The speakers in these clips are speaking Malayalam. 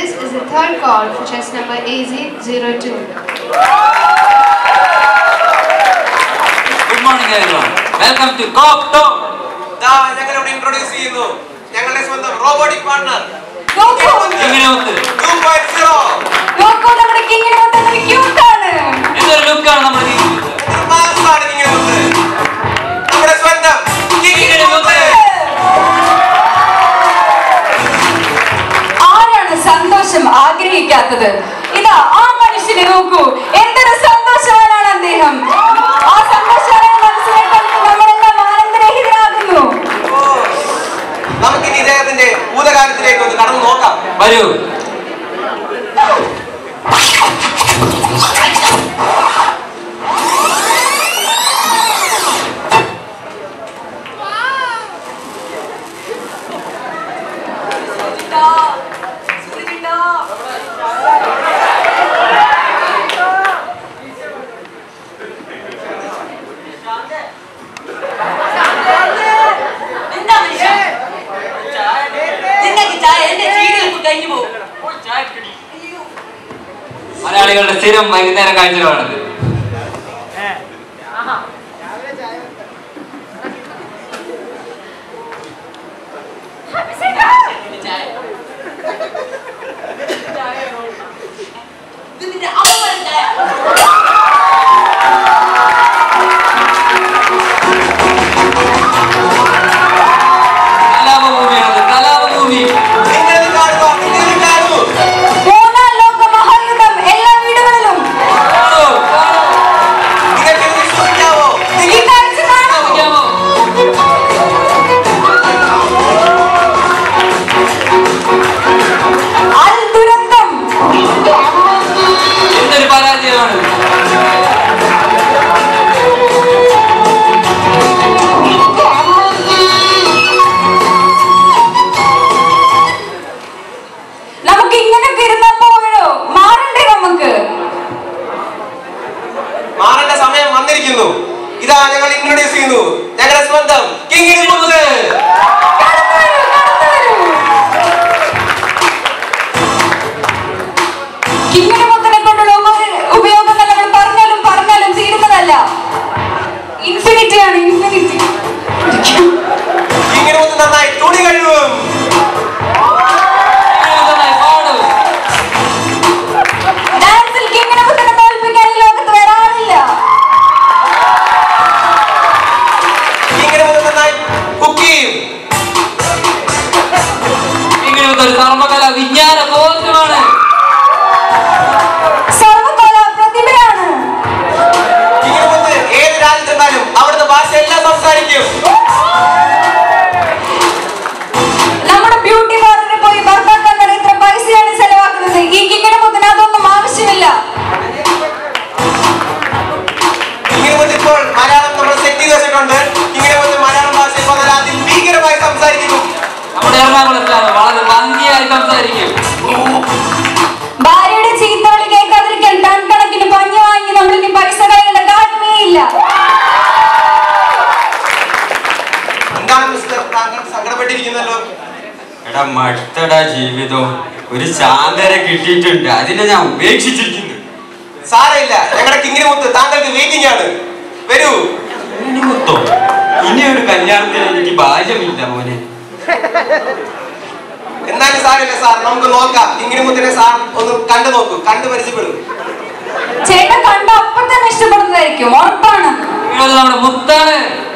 This is the third call for chess number AZ02. Good morning everyone welcome to cock talk ദാ ഞങ്ങൾ ഇവിടെ ഇൻട്രോഡ്യൂസ് ചെയ്യുന്നു ഞങ്ങളുടെ സ്വന്തം റോബോട്ടിക് പാർട്ണർ നോക്കൂ ഇങ്ങനെ ഒത്ത് ടു പോയിന്റ് സീറോ നോക്കൂ നമ്മുടെ കിങ്ങിന് മൊത്തം ക്യൂട്ട് ആണ് എന്തൊരു ലുക്കാണ് നമ്മൾ ചെയ്യുന്നത് മാസാണ് ഇങ്ങനെ വന്ന് നമ്മുടെ സ്വന്തം കിങ്ങിണി മുത്ത്. ആരാണ് സന്തോഷം ആഗ്രഹിക്കാത്തത് ഇതാ ആ മനുഷ്യനെ നോക്കൂ എന്തൊരു സന്തോഷവാനാണ് അദ്ദേഹം ആ സന്തോഷവാനായ മനസ്സിനെ കണ്ട് നമ്മളെല്ലാം ആനന്ദരഹിതരാകുന്നു ഓ, നമുക്കിനി ഇദ്ദേഹത്തിന്റെ ഭൂതകാലത്തിലേക്ക് ഒന്ന് കടന്നു നോക്കാം വരൂ മലയാളികളുടെ സ്ഥിരം വൈകുന്നേരം കാഴ്ചകളാണിത് കലാപഭൂമിയാണത് കലാപഭൂമി നിങ്ങളിത് കാണുക നിങ്ങളിത് കാണൂ മൂന്നാം ലോക മഹായുദ്ധം എല്ലാ വീടുകളിലും കാണൂ, കാണൂ. നിങ്ങൾക്ക് ഇത് വിശ്വസിക്കാവോ ഈ കാഴ്ച കാണൂ അറിയാമോ? അൽ ദുരന്തം എന്തൊരു പരാജയമാണ് നമുക്ക് ഇങ്ങനൊക്കെ ഇരുന്നപ്പോഴോ മാറണ്ടേ നമുക്ക് മാറേണ്ട സമയം വന്നിരിക്കുന്നു ഇതാ ഞങ്ങൾ ഇൻട്രോഡ്യൂസ് ചെയ്യുന്നു ഞങ്ങളുടെ സ്വന്തം കിങ്ങിണി മുത്ത് കടന്നു വരൂ, കടന്നു വരൂ. കിങ്ങിണി മുത്തിനെ കൊണ്ടുള്ള ഉപ- ഉപയോഗങ്ങൾ നമ്മൾ പറഞ്ഞാലും പറഞ്ഞാലും തീരുന്നതല്ല ഇൻഫിനിറ്റി ആണ് ഇൻഫിനിറ്റി കിങ്ങിണി മുത്ത് നന്നായി തുണി കഴുകും ഇങ്ങനെ നന്നായി പാടൂ. ഡാൻസിൽ കിങ്ങിണി മുത്തിനെ തോൽപ്പിക്കാൻ ഈ ലോകത്ത് വരാറില്ല കിങ്ങിണി മുത്ത് നന്നായി കുക്ക് ചെയ്യും ഇങ്ങനെയൊക്കെ ഒരു സർവകല വിജ്ഞാന കോശമാണ് സർവകല പ്രതിഭയാണ് കിങ്ങിണി മുത്ത് ഏത് രാജ്യത്തെത്താലും അവിടുത്തെ ഭാഷ എല്ലാം സംസാരിക്കും നമ്മുടെ ബ്യൂട്ടി പാർലറിൽ പോയി ഭർത്താക്കന്മാർ എത്ര പൈസയാണ് ചെലവാക്കുന്നത് ഈ കിങ്ങിണി മുത്തിന് അതൊന്നും ആവശ്യമില്ല കിങ്ങിണി മുത്ത് ഇപ്പോൾ മലയാളം നമ്മൾ സെറ്റ് ചെയ്ത് വെച്ചിട്ടുണ്ട് കിങ്ങിണി മുത്ത് മലയാളം ഭാഷ ഇപ്പോൾ നല്ല അതിഭീകരമായി സംസാരിക്കുന്നു നമ്മുടെ എറണാകുളത്താണ് വളരെ ഭംഗിയായി സംസാരിക്കും ഭാര്യയുടെ ചീത്തവിളി കേൾക്കാതിരിക്കാൻ ടൺ കണക്കിന് പഞ്ഞു വാങ്ങി നമ്മൾ ഇനി പൈസ കളയേണ്ട കാര്യമേ ഇല്ല എന്താണ് മിസ്റ്റർ താങ്കൾ സങ്കടപ്പെട്ടിരിക്കുന്നല്ലോ എടാ മടുത്തടാ ജീവിതം ഒരു ശാന്തര കിട്ടിയിട്ടുണ്ട് അതിനെ ഞാൻ ഉപേക്ഷിച്ചിരിക്കുന്നു സാരമില്ല ഞങ്ങളുടെ കിങ്ങിണി മുത്ത് താങ്കൾക്ക് വെയിറ്റിംഗ് ആണ് വരൂ ഇനി മുത്തോ ഇനി ഒരു കല്യാണത്തിന് എനിക്ക് ഭാര്യമില്ല മോനെ എന്നാലും സാരമില്ല സാർ നമുക്ക് നോക്കാം കിങ്ങിണി മുത്തിനെ സാർ ഒന്ന് കണ്ടു നോക്കൂ കണ്ടു പരിചയപ്പെടും ചേട്ടൻ കണ്ട അപ്പം തന്നെ ഇഷ്ടപ്പെടുന്നതായിരിക്കും ഉറപ്പാണ് ഇത് നമ്മുടെ മുത്താണ്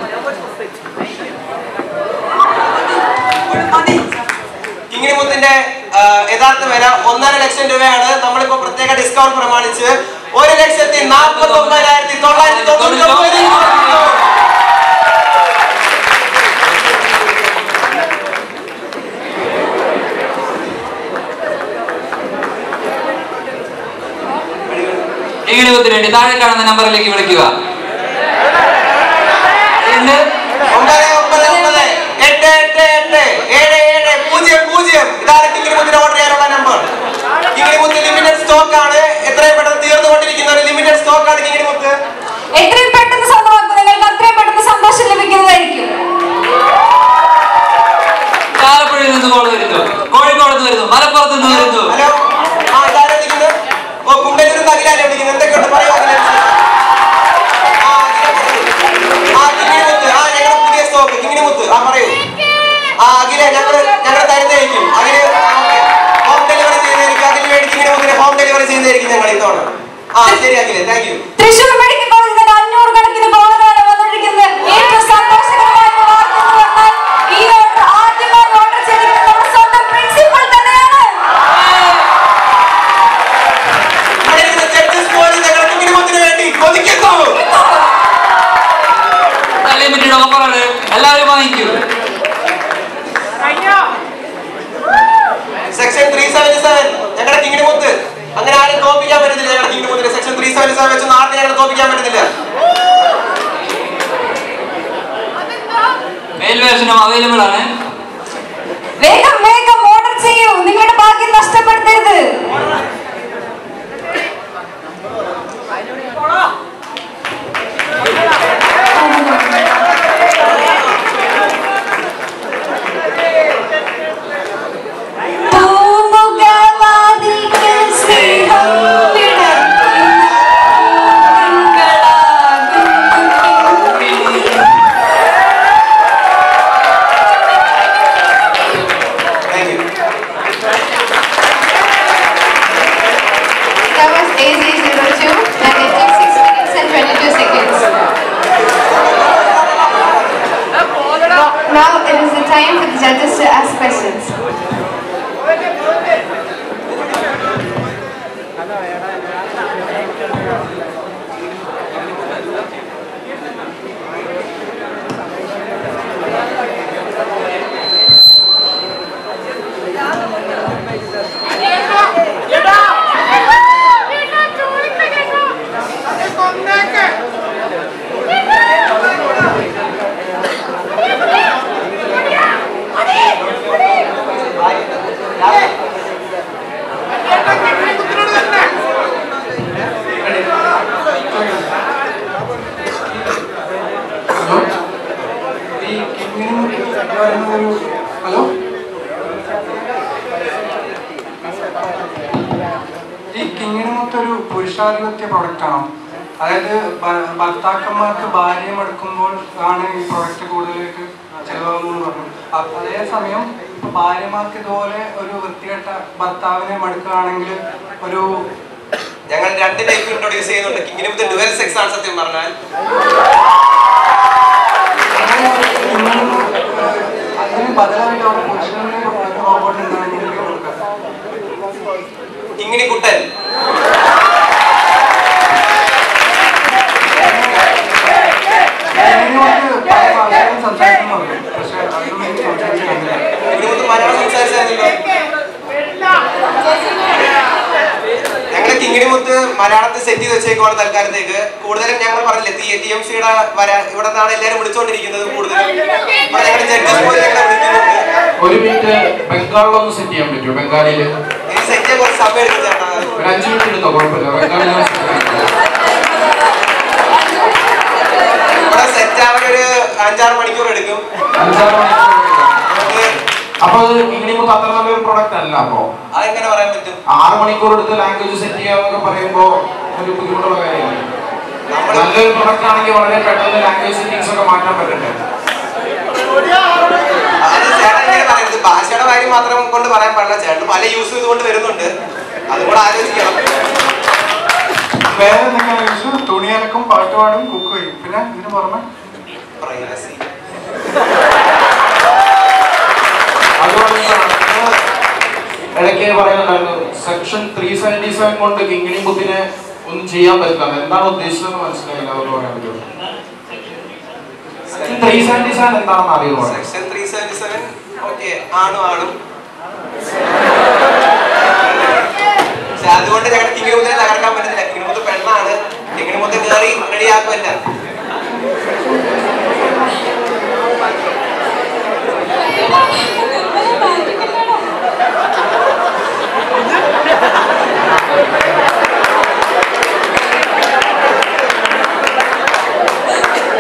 കിങ്ങിണി മുത്തിന്റെ ആ, യഥാർത്ഥ വില ഒന്നര ലക്ഷം രൂപയാണ് നമ്മളിപ്പോ പ്രത്യേക ഡിസ്കൗണ്ട് പ്രമാണിച്ച് ഒരു ലക്ഷത്തി നാൽപ്പത്തി ഒമ്പതിനായിരത്തി തൊള്ളായിരത്തി തൊണ്ണൂറ്റി ഒമ്പത് ഇങ്ങനെ മുത്തിന് വേണ്ടി താഴെ കാണുന്ന നമ്പറിലേക്ക് വിളിക്കുക എന്ത്? ഒമ്പത് ഒമ്പത് ഒമ്പത് എട്ട് എട്ട് എട്ട് ഏഴ് ഏഴ് പൂജ്യം പൂജ്യം ഇതാണ് കിങ്ങിണി മുത്തിന് ഓർഡർ ചെയ്യാനുള്ള നമ്പർ കിങ്ങിണി മുത്ത് ലിമിറ്റഡ് സ്റ്റോക്ക് ആണ് എത്രയും പെട്ടെന്ന് തീർന്നുകൊണ്ടിരിക്കുന്ന ഒരു ലിമിറ്റഡ് സ്റ്റോക്ക് ആണ് കിങ്ങിണി മുത്ത് എത്രയും പെട്ടെന്ന് സ്വന്തമാക്കും നിങ്ങൾക്ക് അത്രയും പെട്ടെന്ന് സന്തോഷം ലഭിക്കുന്നതായിരിക്കും ആലപ്പുഴയിൽ നിന്ന് കോൾ വരുന്നു കോഴിക്കോട് നിന്ന് വരുന്നു മലപ്പുറത്ത് നിന്ന് വരുന്നു ഹലോ ആ ഇതാരാ വിളിക്കുന്നത് ഓ കുണ്ടന്നൂർ അഖിലല്ലേ വിളിക്കുന്നത് എന്തൊക്കെയുണ്ട് പറയൂ അഖില ആ അഖില പറയൂ. ആ കിങ്ങിണിമുത്ത് ആ ഞങ്ങളുടെ പുതിയ സ്റ്റോക്ക് കിങ്ങിണിമുത്ത് ആ പറയൂ ആ അഖില ഞങ്ങള് ഞങ്ങൾ തരുന്നതായിരിക്കും അഖില് ഹോം ഡെലിവറി ചെയ്യുന്നതായിരിക്കും അതിന് വേണ്ടി കിങ്ങിണിമുത്തിന് ഹോം ഡെലിവറി ചെയ്യുന്നതായിരിക്കും ഞങ്ങൾ ഇത്തവണ ആ ശരി അഖിലെ താങ്ക് യു തൃശൂർ മെഡിക്കൽ കോളേജിൽ നിന്ന് അഞ്ഞൂറ് കണക്കിന് കോളുകളാണ് വന്നിരിക്കുന്നത് ഏറ്റവും സന്തോഷകരമായ വാർത്ത എന്ന് പറഞ്ഞാൽ ഈ ഓർഡർ ആദ്യമായി ഓർഡർ ചെയ്തിരിക്കുന്നത് നമ്മുടെ സ്വന്തം പ്രിൻസിപ്പൾ തന്നെയാണ് ഇവിടെ ഇരുന്ന് judges പോലും ഞങ്ങളുടെ കിങ്ങിണിമുത്തിന് വേണ്ടി കൊതിക്കുന്നു അൺലിമിറ്റഡ് ഓഫറാണ് എല്ലാവരും വാങ്ങിക്കൂ സെക്ഷൻ ത്രീ സെവന്റി സെവൻ ഞങ്ങളുടെ കിങ്ങിണിമുത്ത് അങ്ങനെ ആരും തോപ്പിക്കാൻ പറ്റുന്നില്ല ഞങ്ങളുടെ കിങ്ങിണിമുത്തിന് സെക്ഷൻ ത്രീ സെവന്റി സെവൻ വെച്ച് നാട്ടിൽ ഞങ്ങൾ തോപ്പിക്കാൻ പറ്റുന്നില്ല മെയിൽ വേർഷനും അവൈലബിൾ ആണ് വേഗം വേഗം ഓർഡർ ചെയ്യൂ നിങ്ങളുടെ ഭാഗ്യം നഷ്ടപ്പെടുത്തരുത് പൂമുഖവാതിൽക്കൽ സ്നേഹം വിടർത്തുന്ന തിങ്കളാകും thank you That was AZ02 and it took 6 minutes and 22 seconds. Now it is the time for the judges to ask questions. Hello ഈ കിങ്ങിണി പറയുന്നൊരു ഹലോ ഈ കിങ്ങിണി മൊത്തൊരു പുരുഷാധിപത്യ പ്രൊഡക്റ്റ് ആണോ അതായത് ഭ- ഭർത്താക്കന്മാർക്ക് ഭാര്യം എടുക്കുമ്പോൾ ആണ് ഈ പ്രൊഡക്റ്റ് കൂടുതലേക്ക് ചിലവാകുന്നു പറഞ്ഞു അ- അതേസമയം ഇപ്പൊ ഭാര്യമാർക്ക് ഇതുപോലെ ഒരു വൃത്തികെട്ട ഭർത്താവിനെ മടുക്കുകയാണെങ്കിൽ ഒരു ഞങ്ങൾ രണ്ട് ടൈപ്പ് ഇൻട്രൊഡ്യൂസ് ചെയ്യുന്നുണ്ട് കിങ്ങിണിമുത്ത് ഡുവൽ സെക്സ് ആണ് സത്യം പറഞ്ഞാൽ അങ്ങനെ കിങ്ങിണി, ഏഹ്, അതിന് ബദലായിട്ട് അവിടെ പുരുഷനെ റോബോട്ട് ഉണ്ടാണെങ്കിൽ കൊടുക്കുക കിങ്ങിണി കുട്ടൻ കിങ്ങിണിമൊത്ത് പല ഭാഷകളും സംസാരിക്കുന്നുണ്ട് പക്ഷെ അതൊന്നും എനിക്ക് സംസാരിച്ച് കണ്ടില്ല കിങ്ങിണിമുത്ത് മലയാളം സംസാരിച്ചായിരുന്നല്ലോ ഞങ്ങൾ കിങ്ങിണിമുത്ത് മലയാളത്തിൽ സെറ്റ് ചെയ്ത് വെച്ചേക്കുവാണ് തൽക്കാലത്തേക്ക് കൂടുതലും ഞങ്ങൾ പറഞ്ഞില്ലേ ടി ടി എം സിയുടെ വരാ ഇവിടെ നിന്നാണ് എല്ലാവരും വിളിച്ചുകൊണ്ടിരിക്കുന്നത് കൂടുതലും ഇവിടെ ഞങ്ങളുടെ ജഡ്ജസ് പോലും ഞങ്ങളെ വിളിക്കുന്നുണ്ട് ഒരു മിനിറ്റ് ബംഗാളിലൊന്ന് സെറ്റ് ചെയ്യാൻ പറ്റുമോ ബംഗാളിയിൽ ഇനി സെറ്റ് ചെയ്യാൻ കുറച്ച് സമയം എടുക്കും ചേട്ടാ ഒരു അഞ്ച് മിനിറ്റ് എടുത്തോ കുഴപ്പമില്ല ബംഗാളിൽ ഇവിടെ സെറ്റ് ആവാൻ ഒരു അഞ്ചാറ് മണിക്കൂർ എടുക്കും അഞ്ചാറ് മണിക്കൂർ നമുക്ക് അപ്പൊ അത് ഇംഗ്ലീഷ് അത്ര നല്ലൊരു പ്രൊഡക്റ്റ് അല്ല അപ്പോ അതെങ്ങനെ പറയാൻ പറ്റും ആറ് മണിക്കൂർ എടുത്ത് ലാംഗ്വേജ് സെറ്റ് ചെയ്യാന്നൊക്കെ പറയുമ്പോ ഒരു ബുദ്ധിമുട്ടുള്ള കാര്യമാണ് നമ്മൾ നല്ലൊരു പ്രൊഡക്റ്റ് ആണെങ്കിൽ വളരെ പെട്ടെന്ന് ലാംഗ്വേജ് സെറ്റിംഗ്സ് ഒക്കെ മാറ്റാൻ പറ്റണ്ടേ അത് ചേട്ടൻ ഇങ്ങനെ പറയരുത് ഭാഷയുടെ കാര്യം മാത്രം കൊണ്ട് പറയാൻ പാടില്ല ചേട്ടൻ പല യൂസ് ചെയ്തുകൊണ്ട് വരുന്നുണ്ട് അതും കൂടെ ആലോചിക്കണം വേറെ എന്തൊക്കെയാണെന്ന് ചോദിച്ചാൽ തുണി അലക്കും പാട്ട് പാടും കുക്ക് ചെയ്യും പിന്നെ ഇതിന് പുറമെ പ്രൈവസി അതുകൊണ്ട് ഇടയ്ക്ക് പറയുന്നുണ്ടായിരുന്നു സെക്ഷൻ ത്രീ സെവന്റി സെവൻ കൊണ്ട് കിങ്ങിണി ബുദ്ധിനെ ഒന്നും ചെയ്യാൻ പറ്റില്ല എന്താണ് ഉദ്ദേശിച്ചതെന്ന് മനസ്സിലായില്ല അവർ പറയാൻ പറ്റുമോ സെക്ഷൻ ത്രീ സെവന്റി സെവൻ എന്താണെന്ന് അറിയുമോ section three seventy seven okay ആണും ആണും പക്ഷെ അതുകൊണ്ട് ഞങ്ങളുടെ കിങ്ങിണിമുത്തിനെ തകർക്കാൻ പറ്റുന്നില്ല കിങ്ങിണിമുത്ത് പെണ്ണാണ് കിങ്ങിണിമുത്ത് കയറി റെഡിയാക്കുമല്ല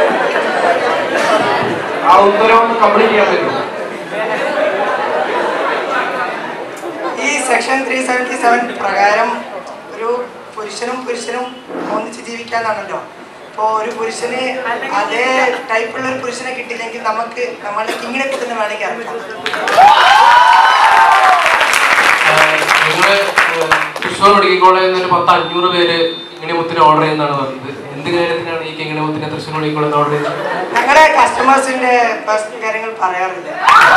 ആ ഉത്തരവൊന്ന് കംപ്ലീറ്റ് ചെയ്യാൻ പറ്റുമോ സെക്ഷൻ ത്രീ സെവൻറ്റി സെവൻ പ്രകാരം ഒരു പുരുഷനും പുരുഷനും ഒന്നിച്ച് ജീവിക്കാന്നാണല്ലോ അപ്പോൾ ഒരു പുരുഷന് അതേ ടൈപ്പുള്ള ഒരു പുരുഷനെ കിട്ടിയില്ലെങ്കിൽ നമുക്ക് നമ്മളുടെ കിങ്ങിനെ കിട്ടുന്ന വേണമെങ്കിൽ ഇറക്കാം നിങ്ങൾ തൃശ്ശൂർ മെഡിക്കൽ കോളേജിൽ നിന്ന് ഒരു പത്ത് അഞ്ഞൂറ് പേര് ഇങ്ങനെ മുത്തിന് ഓർഡർ ചെയ്യുന്നതാണ് പറഞ്ഞത് എന്ത് കാര്യത്തിനാണ് ഈ കിങ്ങനെ മുത്തിനെ തൃശ്ശൂർ മെഡിക്കൽ കോളേജിൽ ഓർഡർ ചെയ്തത് ഞങ്ങളുടെ കസ്റ്റമേഴ്സിന്റെ പേഴ്സണൽ കാര്യങ്ങൾ പറയാറില്ല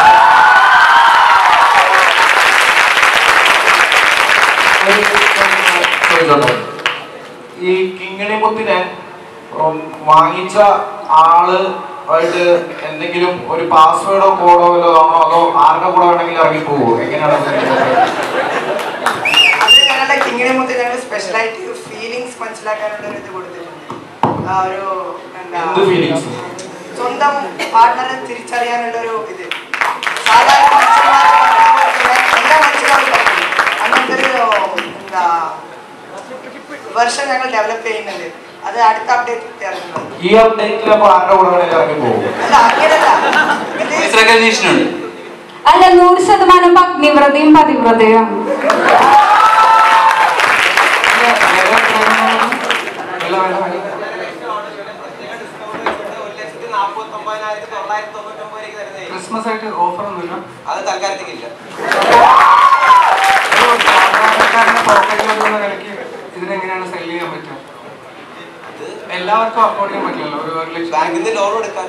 ചോദിച്ചോട്ടെ ഈ കിങ്ങിണി മുത്തിനെ ഉം, വാങ്ങിച്ച ആള് ആയിട്ട് എന്തെങ്കിലും ഒരു പാസ്വേഡോ കോഡോ വല്ലതോ ആണോ അതോ ആരുടെ കൂടെ വേണമെങ്കിലും ഇറങ്ങി പോകുമോ എങ്ങനെയാണ് അത് അത് ഞങ്ങളുടെ കിങ്ങിണി മുത്ത് ഞങ്ങൾ സ്പെഷ്യലായിട്ട് ഫീലിങ്സ് മനസ്സിലാക്കാനുള്ള ഒരു ഇത് കൊടുത്തിട്ടുണ്ട് ആ ഒരു എന്താ എന്ത് feelings? സ്വന്തം പാർട്ട്ണറെ തിരിച്ചറിയാനുള്ള ഒരു ഇത് സാധാരണ മനുഷ്യന്മാർക്ക് പറ്റുന്ന പോലെ തന്നെ എല്ലാ മനുഷ്യർക്കും പറ്റും അങ്ങനത്തെ ഒരു എന്താ വെർഷൻ ഞങ്ങൾ ഡെവലപ്പ് ചെയ്യുന്നുണ്ട് അത് അടുത്ത അപ്ഡേറ്റ് ഇറങ്ങുന്നത് ഈ അപ്ഡേറ്റിൽ അപ്പോൾ ആരുടെ കൂടെ വേണമെങ്കിലും ഇറങ്ങി പോകും അല്ല അങ്ങനെയല്ല ഇത് ഫേസ് റെക്കഗ്നീഷൻ ഉണ്ട് അല്ല നൂറ് ശതമാനം അഗ്നിവ്രതയും പതിവ്രതയും ക്രിസ്മസ് ആയിട്ട് ഓഫർ ഒന്നുമില്ല അത് തൽക്കാലത്തേക്കില്ല ഒരു സാധാരണക്കാരന്റെ പോക്കറ്റിൽ വരുന്ന വിലക്ക് ഇതിനെങ്ങനെയാണ് സെല് ചെയ്യാൻ പറ്റുക എല്ലാവർക്കും അഫോർഡ് ചെയ്യാൻ പറ്റില്ലല്ലോ ഒരു ഒരു ലക്ഷം ബാങ്കിൽ നിന്ന് ലോൺ എടുക്കാൻ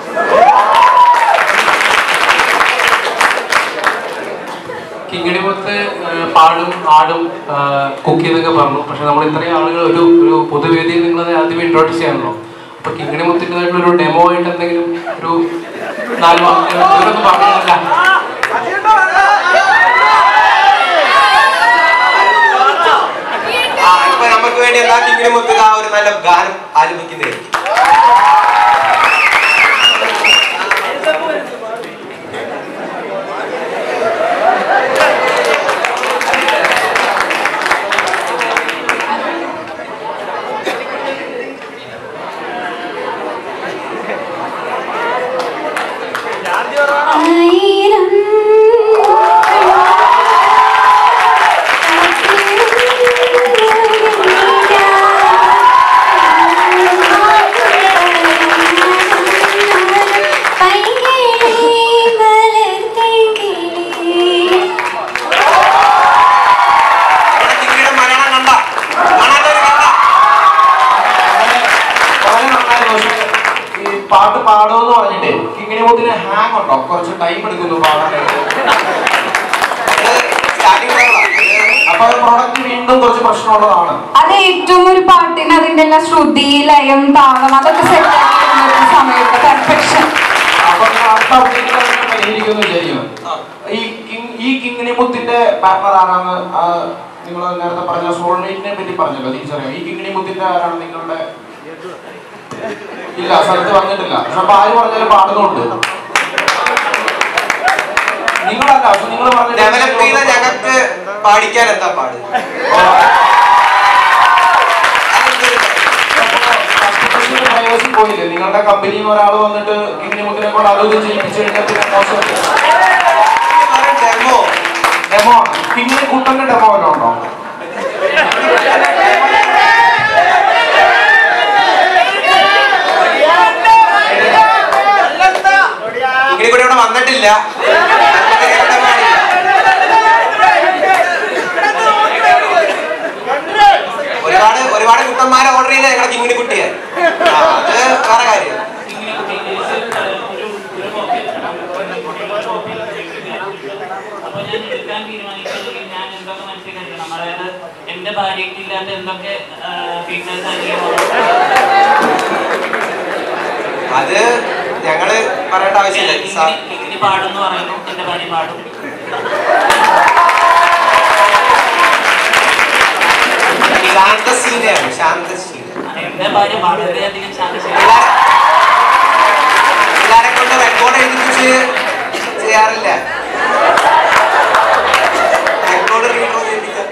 കിങ്ങിണിമുത്ത് ഏഹ്, പാടും ആടും കുക്ക് ചെയ്തൊക്കെ പറഞ്ഞു പക്ഷെ നമ്മൾ ഇത്രയും ആളുകൾ ഒരു ഒരു പൊതുവേദിയിൽ നിങ്ങളത് ആദ്യമേ ഇൻട്രോഡ്യൂസ് ചെയ്യാണല്ലോ അപ്പൊ കിങ്ങിണിമുത്തിൻ്റെതായിട്ടുള്ള ഒരു ഡെമോ ആയിട്ട് എന്തെങ്കിലും ഒരു നാല് വാക്കുകൾ ഇവരൊന്ന് പറഞ്ഞില്ല ആ ഇപ്പൊ നമുക്ക് വേണ്ടി എന്താ കിങ്ങിണി മുത്തുക ആ ഒരു നല്ല ഗാനം ആലപിക്കുന്നതായിരിക്കും ആയിരം നമ്മുടെ കിങ്ങിണിയുടെ മരണം കണ്ട കാണാത്തവര് കണ്ട വളരെ നന്നായിരുന്നു പക്ഷേ ഈ പാട്ട് പാടുമെന്ന് പറഞ്ഞിട്ടേ കിങ്ങിണി മുത്തിന് ഹാങ് ഉണ്ടോ കുറച്ച് ടൈം എടുക്കുന്നു പാടാനായിട്ട് സ്റ്റാർട്ടിംഗ് അപ്പൊ അത് പ്രൊഡക്റ്റ് വീണ്ടും കുറച്ച് പ്രശ്നമുള്ളതാണ് അത് ഏറ്റവും ഒരു പാട്ടിന് അതിന്റെ എല്ലാ ശ്രുതി ലയം താളം അതൊക്കെ സെറ്റ് ആക്കി വരുന്ന സമയത്ത് പെർഫെക്ഷൻ അപ്പൊ ഞാൻ അടുത്ത അപ്ഡേറ്റിൽ അതിനെ പരിഹരിക്കുമെന്ന് വിചാരിക്കുന്നു ഈ കിങ് ഈ കിങ്ങിണി മുത്തിന്റെ പാർട്ണർ ആരാണ് നിങ്ങൾ നേരത്തെ പറഞ്ഞ സോൾമേറ്റിനെ പറ്റി പറഞ്ഞല്ലോ തിരിച്ചറിയാം ഈ കിങ്ങിണി മുത്തിന്റെ ആരാണ് നിങ്ങളുടെ ഇല്ല സ്ഥലത്ത് വന്നിട്ടില്ല പക്ഷെ അപ്പൊ ആര് പറഞ്ഞാലും പാടുന്നുണ്ട് നിങ്ങളല്ല പക്ഷെ നിങ്ങൾ ഡെവലപ്പ് ചെയ്ത ഞങ്ങൾക്ക് പാടിക്കാൻ എന്താ പാട് പ്രൈവസി പോയില്ലേ നിങ്ങളുടെ കമ്പനിയിൽ നിന്ന് ഒരാൾ വന്നിട്ട് കിങ്ങിണി മുത്തിനെ കൊണ്ട് അതൊന്നും ചെയ്യിപ്പിച്ചു കഴിഞ്ഞാൽ പിന്നെ മോശമല്ലേ ഡെമോ ഡെമോ ആണ് കിങ്ങിണി കുട്ടന്റെ ഡെമോ വല്ലതും ഉണ്ടോ ഇങ്ങനെ കൂടെ ഇവിടെ വന്നിട്ടില്ല ഞങ്ങൾക്ക് കേൾക്കാൻ പാടില്ല. ഒരുപാട് ഒരുപാട് കുട്ടന്മാരെ ഓർഡർ ചെയ്ത ഞങ്ങളുടെ കിങ്ങിണി കുട്ടിയെ ആ, അത് വേറെ കാര്യം അപ്പൊ ഞാൻ എടുക്കാൻ തീരുമാനിക്കുകയാണെങ്കിൽ ഞാൻ എന്തൊക്കെ മനസ്സിലാക്കണം അതായത് എന്റെ ഭാര്യയ്ക്ക് ഇല്ലാത്ത എന്തൊക്കെ ഫീച്ചേഴ്സ് അത് ഞങ്ങള് പറയേണ്ട ആവശ്യമില്ല സാ- ഇങ്ങനെ പാടും പറയുന്നു എന്റെ ഭാര്യ പാടും ശാന്തശീലയാണ് ശാന്തശീല എന്റെ ഭാര്യ വളരെയധികം ശാന്തശീല എല്ലാരെ കൊണ്ട് റെക്കോർഡ് എഴുതിപ്പിച്ച് ചെയ്യാറില്ല റെക്കോർഡ് റീഡോ ചെയ്യിപ്പിക്കാൻ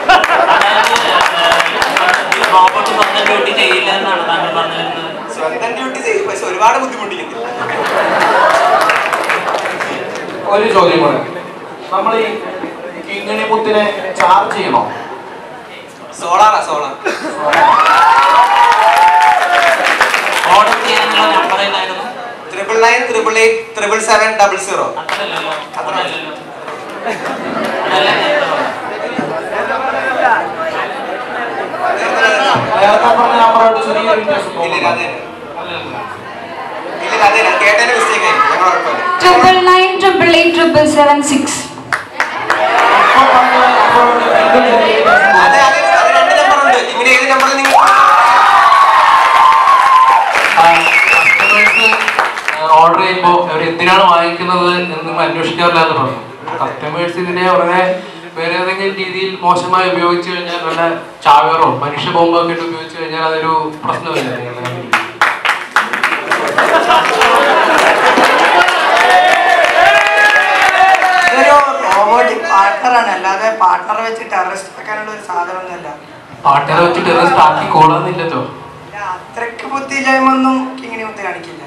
റോബോട്ട് സ്വന്തം ഡ്യൂട്ടി ചെയ്യില്ല എന്നാണ് താങ്കൾ പറഞ്ഞു വരുന്നത് സ്വന്തം ഡ്യൂട്ടി ചെയ്യും പക്ഷെ ഒരുപാട് ബുദ്ധിമുട്ടിക്കുന്നില്ല ഒരു ചോദ്യം കൂടെ നമ്മൾ ഈ കിങ്ങിണി മുത്തിനെ ചാർജ് ചെയ്യണോ സോളാറാ സോളാർ ഓർഡർ ചെയ്യാനുള്ള നമ്പർ ഏതായിരുന്നു triple nine triple eight triple seven double zero അത്രയല്ലല്ലോ അതല്ലല്ലോ അതല്ല നേരത്തെ പറഞ്ഞത്. നേരത്തെ പറഞ്ഞ നമ്പറായിട്ട് ചെറിയൊരു വ്യത്യാസം ഇല്ലില്ല തോന്നുന്നു. അതെ ഇല്ലില്ല അതെ കേട്ടതിന്റെ മിസ്റ്റേക്ക് ആയി ഞങ്ങൾ കുഴപ്പമില്ല triple nine triple eight triple seven six ഇപ്പൊ പറഞ്ഞ നമ്പറോട് വീണ്ടും ചെറിയ വ്യത്യാസം തോന്നുന്നു. അതെ അതെ അത് രണ്ട് നമ്പർ ഉണ്ട് ഇങ്ങനെ ഏത് നമ്പറിൽ നിങ്ങൾ കസ്റ്റമേഴ്സ് ഓർഡർ ചെയ്യുമ്പോൾ അവർ എന്തിനാണ് വാങ്ങിക്കുന്നത് എന്ന് നിങ്ങൾ അന്വേഷിക്കാറില്ല എന്ന് പറഞ്ഞു കസ്റ്റമേഴ്സ് ഇതിനെ വളരെ വേറെ ഏതെങ്കിലും രീതിയിൽ മോശമായി ഉപയോഗിച്ചു കഴിഞ്ഞാൽ വല്ല ചാവേറോ മനുഷ്യ ബോംബൊക്കെ ഇട്ട് ഉപയോഗിച്ചു കഴിഞ്ഞാൽ അതൊരു പ്രശ്നമില്ല നിങ്ങളുടെ കമ്പനിക്ക് ഇതൊരു റോബോട്ടിക് പാർട്ണറാണ് അല്ലാതെ പാർട്ണർ വെച്ച് ടെററിസ്റ്റ് ആക്കാനുള്ള ഒരു സാധനമൊന്നുമല്ല പാട്ടുകാരെ വെച്ച് ടെററിസ്റ്റ് ആക്കി കൊള്ളാന്നില്ലല്ലോ ഇല്ല, അത്രയ്ക്ക് ബുദ്ധിയില്ലായ്മ ഒന്നും കിങ്ങിണി മുത്ത് കാണിക്കില്ല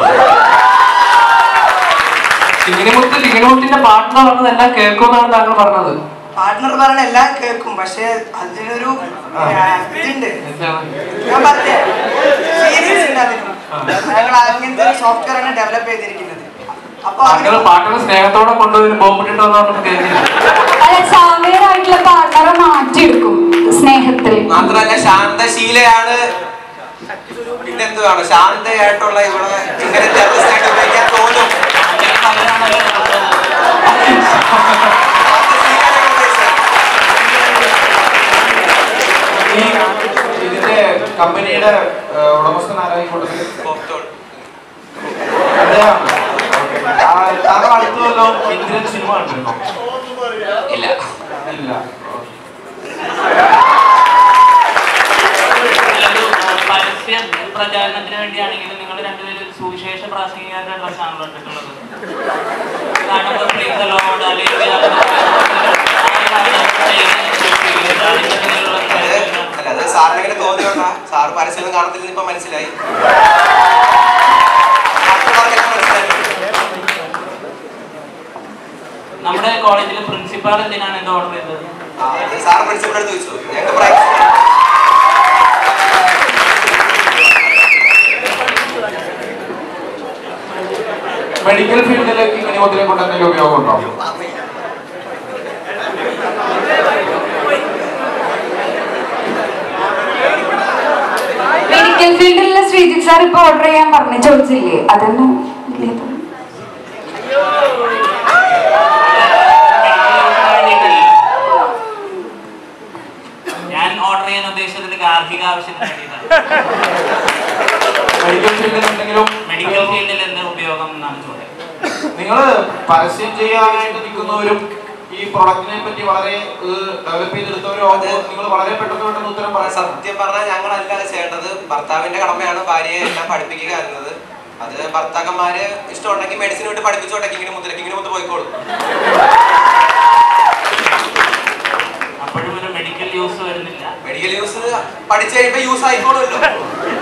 ലിംഗിനിമുത്ത് ലിംഗിനിമുത്തിന്റെ പാർട്ട്ണർ പറഞ്ഞതെല്ലാം കേൾക്കുമെന്നാണ് താങ്കൾ പറഞ്ഞത് പാർട്ണർ പറഞ്ഞ എല്ലാം കേൾക്കും പക്ഷെ അതിനൊരു ആ, ഇതുണ്ട് എന്താണ് ഞാൻ പറഞ്ഞേ സീരീസ് ഉണ്ട് അതിന് ഞങ്ങൾ അങ്ങനത്തെ ഒരു സോഫ്റ്റ്വെയർ ആണ് ഡെവലപ്പ് ചെയ്തിരിക്കുന്നത് അപ്പൊ താങ്കൾ അതിന് പാട്ടിനെ സ്നേഹത്തോടെ കൊണ്ടുവരും ബോംബിട്ടിട്ട് വന്നു കേൾക്കില്ല അല്ല സാമേരായിട്ടുള്ള പാർട്ണറെ മാറ്റിയെടുക്കും സ്നേഹത്തിൽ മാത്രമല്ല ശാന്തശീലയാണ് പിന്നെന്തുവാണ് ശാന്തയായിട്ടുള്ള ഇവിടെ ഇങ്ങനെ ടെററിസ്റ്റ് ആയിട്ട് ഉപയോഗിക്കാൻ തോന്നും അങ്ങനെ പലരാണല്ലോ നമ്മള് ശാന്തശീലയാണ് ഉദ്ദേശിച്ചത്. ഈ ഇതിന്റെ കമ്പനിയുടെ ഏഹ്, ഉടമസ്ഥൻ ആരായി കൊടുത്തത് Popcorn. അദ്ദേഹമാണ് ആ, താങ്കൾ അടുത്ത് വല്ലതും ഇന്ദ്രൻ സിനിമ കണ്ടിരുന്നോ ഇല്ല ഇല്ല നല്ലൊരു പരസ്യ പ്രചാരണത്തിന് വേണ്ടിയാണെങ്കിലും നിങ്ങൾ രണ്ടുപേരും ഒരു സുവിശേഷ പ്രാസംഗികരുടെ ഡ്രസ്സാണല്ലോ ഇട്ടിട്ടുള്ളത് കാണുമ്പോൾ praise the Lord, hallelujah, അത് അല്ല അത് സാറിന് ഇങ്ങനെ തോന്നിയോണ്ടാ സാറ് പരസ്യം കാണത്തില്ലെന്ന് ഇപ്പൊ മനസ്സിലായി ബാക്കിയുള്ളവർക്കെല്ലാം മനസ്സിലായി. നമ്മുടെ കോളേജിലെ പ്രിൻസിപ്പാൾ എന്തിനാണ് ഇത് ഓർഡർ ചെയ്തത് ആ, അത് സാറ് പ്രിൻസിപ്പൾ എടുത്ത് ചോദിച്ചു ഞങ്ങൾക്ക് പ്രൈവറ്റ് മെഡിക്കൽ ഫീൽഡിലേക്ക് ഇങ്ങനെ മുദ്രയെ കൊണ്ട് എന്തെങ്കിലും ഉപയോഗമുണ്ടോ മെഡിക്കൽ ഫീൽഡിലുള്ള ശ്രീജിത് സാർ ഇപ്പൊ ഓർഡർ ചെയ്യാൻ പറഞ്ഞു ചോദിച്ചില്ലേ അതൊന്നും ഇല്ലേ തോന്നുന്നു. ഞാൻ ഓർഡർ ചെയ്യാൻ ഉദ്ദേശിച്ചത് ഗാർഹിക ആവശ്യത്തിന് വേണ്ടിയിട്ടാണ് മെഡിക്കൽ ഫീൽഡിൽ എന്തെങ്കിലും മെഡിക്കൽ ഫീൽഡിൽ എന്ത് ഉപയോഗം എന്നാണ് ചോദ്യം നിങ്ങൾ പരസ്യം ചെയ്യാനായിട്ട് നിൽക്കുന്നവരും ഈ പ്രൊഡക്റ്റിനെ പറ്റി വളരെ ഡെവലപ്പ് ചെയ്തെടുത്തവരും നിങ്ങൾ വളരെ പെട്ടെന്ന് പെട്ടെന്ന് ഉത്തരം പറയാൻ സത്യം പറഞ്ഞാൽ ഞങ്ങളല്ല അത് ചെയ്യേണ്ടത് ഭർത്താവിന്റെ കടമയാണ് ഭാര്യയെ എല്ലാം പഠിപ്പിക്കുക എന്നത് അത് ഭർത്താക്കന്മാര് ഇഷ്ടമുണ്ടെങ്കിൽ മെഡിസിൻ വിട്ട് പഠിപ്പിച്ചോട്ടെ ഇങ്ങനെ മുതലേക്ക് ഇങ്ങനെ മുത്ത് പോയിക്കോളും അപ്പോഴും ഒരു മെഡിക്കൽ യൂസ് വരുന്നില്ല മെഡിക്കൽ യൂസ് പഠിച്ചു കഴിയുമ്പോ യൂസ് ആയിക്കോളുമല്ലോ